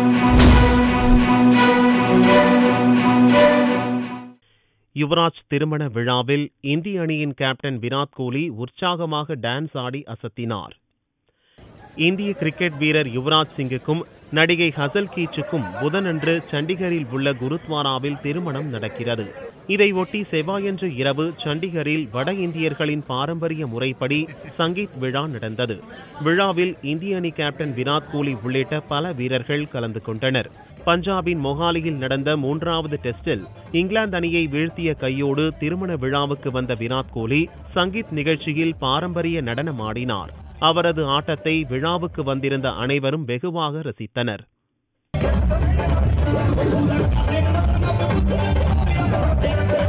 யுவராஜ் திருமண விழாவில் இந்திய அணியின் கேப்டன் விராட் கோலி உற்சாகமாக டான்ஸ் ஆடி அசத்தினார் இந்திய கிரிக்கெட் வீரர் யுவராஜ் சிங்குக்கும் நடிகை ஹசல் கீச்சுக்கும் புதனன்று சண்டிகரில் உள்ள குருத்வாராவில் திருமணம் நடக்கிறது இதையொட்டி செவ்வாயன்று இரவு சண்டிகரில் வட இந்தியர்களின் பாரம்பரிய முறைப்படி சங்கீத் விழா நடந்தது விழாவில் இந்திய அணி கேப்டன் விராட் கோலி உள்ளிட்ட பல வீரர்கள் கலந்து கொண்டனர் பஞ்சாபின் மொஹாலியில் நடந்த மூன்றாவது டெஸ்டில் இங்கிலாந்து அணியை வீழ்த்திய கையோடு திருமண விழாவுக்கு வந்த விராட் கோலி சங்கீத் நிகழ்ச்சியில் பாரம்பரிய நடனம் ஆடினார் அவரது ஆட்டத்தை விழாவுக்கு வந்திருந்த அனைவரும் வெகுவாக ரசித்தனர் Thank you.